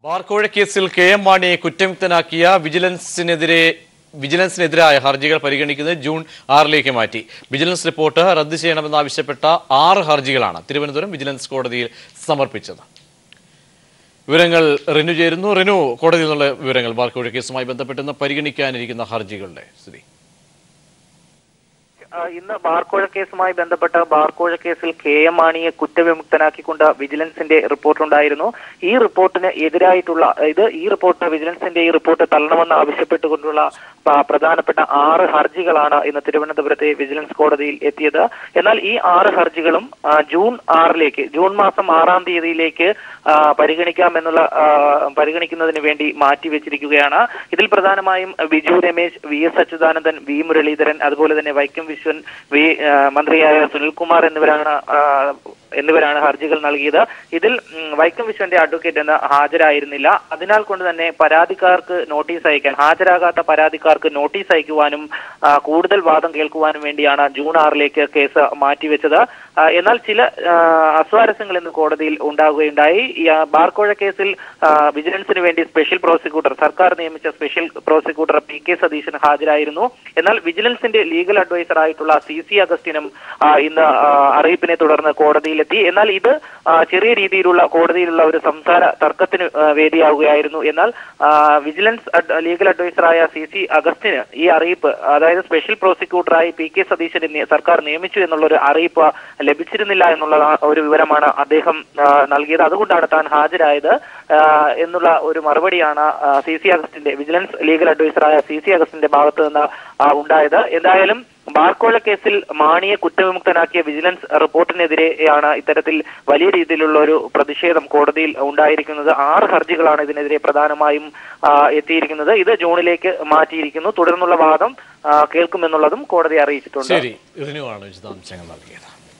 ബാർക്കോഴ കേസിൽ K M മാണിയെ കുറ്റമുക്തനാക്കിയ വിജിലൻസിനെതിരെ വിജിലൻസിനെതിരായ ഹർജികൾ പരിഗണിക്കുന്നത് ജൂൺ ആറിലേക്ക് മാറ്റി വിജിലൻസ് റിപ്പോർട്ട് റദ്ദ് ചെയ്യണമെന്നാവശ്യപ്പെട്ട ആറ് ഹർജികളാണ് തിരുവനന്തപുരം വിജിലൻസ് കോടതിയിൽ സമർപ്പിച്ചത് വിവരങ്ങൾ റിനു ചേരുന്നു റിനു കോടതിയിൽ നിന്നുള്ള വിവരങ്ങൾ ബാർക്കോഴ കേസുമായി ബന്ധപ്പെട്ട് പരിഗണിക്കാനിരിക്കുന്ന ഹർജികളുടെ സ്ഥിതി ആ, ഇന്ന് ബാർക്കോഴ കേസുമായി ബന്ധപ്പെട്ട ബാർക്കോഴ കേസിൽ കെ എം മാണിയെ കുറ്റവിമുക്തനാക്കിക്കൊണ്ട് വിജിലൻസിന്റെ റിപ്പോർട്ടുണ്ടായിരുന്നു ഈ റിപ്പോർട്ടിന് എതിരായിട്ടുള്ള ഇത് ഈ റിപ്പോർട്ട് വിജിലൻസിന്റെ ഈ റിപ്പോർട്ട് തള്ളണമെന്ന് ആവശ്യപ്പെട്ടുകൊണ്ടുള്ള പ- പ്രധാനപ്പെട്ട ആറ് ഹർജികളാണ് ഇന്ന് തിരുവനന്തപുരത്തെ വിജിലൻസ് കോടതിയിൽ എത്തിയത് എന്നാൽ ഈ ആറ് ഹർജികളും ആ, ജൂൺ ആറിലേക്ക് ജൂൺ മാസം ആറാം തീയതിയിലേക്ക് ആ, പരിഗണിക്കാമെന്നുള്ള ആ, പരിഗണിക്കുന്നതിന് വേണ്ടി മാറ്റിവെച്ചിരിക്കുകയാണ് ഇതിൽ പ്രധാനമായും Biju Ramesh V S Achuthanandan V Muraleedharan അതുപോലെ തന്നെ വൈക്കം വിശ്വൻ വി ആ, മന്ത്രിയായ സുനിൽകുമാർ എന്നിവരാണ് ആ, എന്നിവരാണ് ഹർജികൾ നൽകിയത് ഇതിൽ ഉം, വൈക്കം വിശ്വന്റെ അഡ്വക്കേറ്റ് എന്ന് ഹാജരായിരുന്നില്ല അതിനാൽ കൊണ്ട് തന്നെ പരാതിക്കാർക്ക് നോട്ടീസ് അയക്കാൻ ഹാജരാകാത്ത പരാതിക്കാർക്ക് നോട്ടീസ് അയക്കുവാനും ആ, കൂടുതൽ വാദം കേൾക്കുവാനും വേണ്ടിയാണ് ജൂൺ ആറിലേക്ക് കേസ് മാറ്റിവെച്ചത് ആ, എന്നാൽ ചില ആ, അസ്വാരസ്യങ്ങൾ ഇന്ന് കോടതിയിൽ ഉണ്ടാവുകയുണ്ടായി ഈ ആ, ബാർക്കോഴ കേസിൽ ആ, വിജിലൻസിന് വേണ്ടി സ്പെഷ്യൽ പ്രോസിക്യൂട്ടർ സർക്കാർ നിയമിച്ച special prosecutor P K Satheesan ഹാജരായിരുന്നു എന്നാൽ വിജിലൻസിന്റെ ലീഗൽ അഡ്വൈസർ ആയിട്ടുള്ള സി സി അഗസ്റ്റിനും ആ, ഇന്ന് ആ, അറിയിപ്പിനെ തുടർന്ന് കോടതിയിലെത്തി എന്നാൽ ഇത് ആ, ചെറിയ രീതിയിലുള്ള കോടതിയിലുള്ള ഒരു സംസാര തർക്കത്തിന് ആ, വേദിയാവുകയായിരുന്നു എന്നാൽ ആ, വിജിലൻസ് അഡ്- ലീഗൽ അഡ്വൈസറായ സി സി അഗസ്റ്റിന് ഈ അറിയിപ്പ് അതായത് സ്പെഷ്യൽ പ്രോസിക്യൂട്ടറായി പി കെ സതീശനെ നി- സർക്കാർ നിയമിച്ചു എന്നുള്ള ഒരു അറിയിപ്പ് ലഭിച്ചിരുന്നില്ല എന്നുള്ള ഒരു വിവരമാണ് അദ്ദേഹം ആ, നൽകിയത് അതുകൊണ്ടാണ് താൻ ഹാജരായത് ആ, എന്നുള്ള ഒരു മറുപടിയാണ് സി സി അഗസ്റ്റിന്റെ വിജിലൻസ് ലീഗൽ അഡ്വൈസറായ സി സി അഗസ്റ്റിന്റെ ഭാഗത്ത് നിന്ന് ആ, ഉണ്ടായത് എന്തായാലും ബാർക്കോഴ കേസിൽ മാണിയെ കുറ്റവിമുക്തനാക്കിയ വിജിലൻസ് റിപ്പോർട്ടിനെതിരെയാണ് ഇത്തരത്തിൽ വലിയ രീതിയിലുള്ള ഒരു പ്രതിഷേധം കോടതിയിൽ ഉണ്ടായിരിക്കുന്നത് ആറ് ഹർജികളാണ് ഇതിനെതിരെ പ്രധാനമായും ആ, എത്തിയിരിക്കുന്നത് ഇത് ജൂണിലേക്ക് മാറ്റിയിരിക്കുന്നു തുടർന്നുള്ള വാദം ആ, കേൾക്കുമെന്നുള്ളതും കോടതി അറിയിച്ചിട്ടുണ്ട് ശരി റിനു ആണ് വിശദാംശങ്ങൾ നൽകിയത്